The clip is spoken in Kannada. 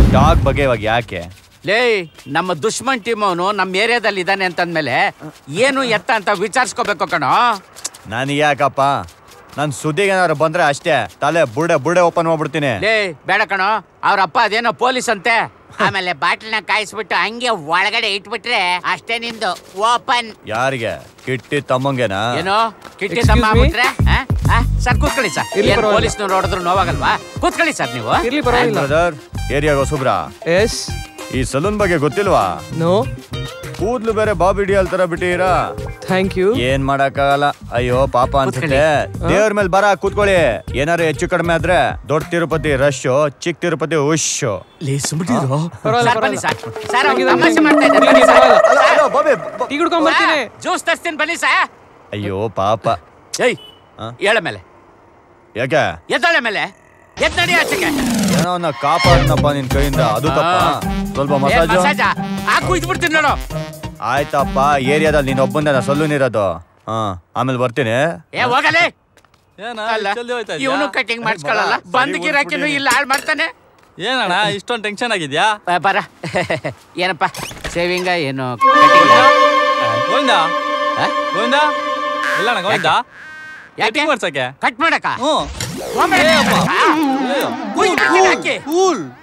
ಡಾಗ್ ಬಗ್ಗೆ ಇವಾಗ ಯಾಕೆ ಲೇ ನಮ್ಮ ದುಶ್ಮನ್ ಟೀಮ್ ಅವನು ನಮ್ಮ ಏರಿಯಾದಲ್ಲಿ ಇದ್ದಾನೆ ಅಂತಂದ್ಮೇಲೆ ಏನು ಎತ್ತ ಅಂತ ವಿಚಾರಿಸ್ಕೋಬೇಕು ಕಣೋ ನನಗೆ ಯಾಕಪ್ಪ ನನ್ ಸುದ್ದಿಗೆ ಏನಾದ್ರು ಬಂದ್ರೆ ಅಷ್ಟೇ ತಲೆ ಬುಡೆ ಬುಡೆ ಓಪನ್ ಮಾಡ್ಬಿಡ್ತೀನಿ ಲೇ ಬೇಡ ಕಣೋ ಅವ್ರ ಅಪ್ಪ ಅದೇನೋ ಪೊಲೀಸ್ ಅಂತೆ ಆಮೇಲೆ ಬಾಟ್ಲನ್ನ ಕಾಯಿಸ್ಬಿಟ್ಟು ಹಂಗೆ ಒಳಗಡೆ ಇಟ್ಬಿಟ್ರೆ ಅಷ್ಟೇ ನಿಂದು ಓಪನ್ ಯಾರಿಗೆ ಕಿಟ್ಟಿ ತಮ್ಮಂಗೆನಾ ಏನೋ ಕಿಟ್ಟಿ Excuse ತಮ್ಮ me? ಆಗ್ಬಿಟ್ರೆ ಸರ್ ಕೂತ್ಕೊಳ್ಳಿ ಸರ್ ಇರ್ಲಿ, ಪರವಾಗಿಲ್ಲ. ಪೊಲೀಸ್ನವ್ರು ನೋಡಿದ್ರು ನೋವಾಗಲ್ವಾ ಕೂತ್ಕೊಳ್ಳಿ ಸರ್ ನೀವು ಇರ್ಲಿ ಪರವಾಗಿಲ್ಲ ಬ್ರದರ್ ಏರಿಯಾಗ ಹೊಸಬ್ರ ಎಸ್ ಈ ಸಲೂನ್ ಬಗ್ಗೆ ಗೊತ್ತಿಲ್ವಾ ನೋ ಕೂದ್ಲು ಬೇರೆ ಬಾಬಿ ಡಿಯಲ್ ತರ ಬಿಟ್ಟಿರಾ ಥ್ಯಾಂಕ್ ಯು ಏನ್ ಮಾಡಕ್ಕಾಗಲ್ಲ ಅಯ್ಯೋ ಪಾಪ ಅನ್ಸುತ್ತೆ ದೇವ್ರ ಮೇಲೆ ಬರ ಕೂತ್ಕೊಳ್ಳಿ ಏನಾರು ಹೆಚ್ಚು ಕಡಿಮೆ ಆದ್ರೆ ದೊಡ್ಡ ತಿರುಪತಿ ರಶ್ ಚಿಕ್ಕ ತಿರುಪತಿ ಉಶ್ ಲೇ ಸುಮ್ನಿರು ಪರವಾಗಿಲ್ಲ, ಸರ್ ಬನ್ನಿ ಸರ್ ಪರವಾಗಿಲ್ಲ. ಸರ್ ಅವ್ರು ಹಂಗಿದ್ರೆ ತಮಾಷೆ ಮಾಡ್ತಾ ಇದ್ದಾರೆ ಇರ್ಲಿ, ಬನ್ನಿ ಸರ್. ಪರವಾಗಿಲ್ಲ. ಟೀ ಕುಡ್ಕೊಂಡ್ ಬರ್ತೀನಿ ಜ್ಯೂಸ್ ತರ್ತೀನಿ ಬನ್ನಿ ಸರ್ ಅಯ್ಯೋ ಪಾಪ ಏಯ್ ಆ? ಹೇಳ ಮೇಲೆ ಯಾಕೆ ಎದ್ದಾಳೆ ಮೇಲೆ ಎದ್ ನಡಿ ಆಚೆಗೆ ಏನೋ ಅವ್ನ ಕಾಪಾಡ್ನಪ್ಪ ನಿನ್ ಕೈಯಿಂದ ಅದು ತಪ್ಪ ಸ್ವಲ್ಪ ಏ, ಮಸಾಜು ಮಸಾಜ ಹಾಕು ಇದ್ಬಿಡ್ತೀನಿ ನೋಡು ಆಯ್ತಪ್ಪ ಏರಿಯಾದಲ್ಲಿ ನೀನ್ ಒಬ್ಬಂದ ಸಲೂನ್ ಇರೋದು ಹಾ ಆಮೇಲೆ ಬರ್ತೀನಿ ಏ ಹೋಗಲೇ ಏನ ಅಲ್ಲ ಜಲ್ದಿ ಹೋಯ್ತಾ ಇವನು ಕಟಿಂಗ್ ಮಾಡಿಸ್ಕೊಳ್ಳಲ್ಲ ಬಂದ್ ಗಿರಾಕಿನು ಇಲ್ಲ ಹಾಳು ಮಾಡ್ತಾನೆ ಏನಣ್ಣ ಇಷ್ಟೊಂದು ಟೆನ್ಷನ್ ಆಗಿದ್ಯಾ ಬಾ, ಬರ ಏನಪ್ಪ ಸೇವಿಂಗ ಏನು ಕಟಿಂಗ್ ಗೋವಿಂದ ಗೋವಿಂದ ಇಲ್ಲಣ್ಣ ಗೋವಿಂದ ಯಾಕೆ ಕಟಿಂಗ್ ಮಾಡ್ಸಕ್ಕೆ ಕಟ್ ಮಾಡಕ ಹ್ಞೂ ಹೋಗ್ಬೇಡ. ಏ ಅಪ್ಪ. ಆ, ಕುಯ್ದು ಬಿಡ್ತೀನಿ ಹಾಕಿ. ಕೂಲ್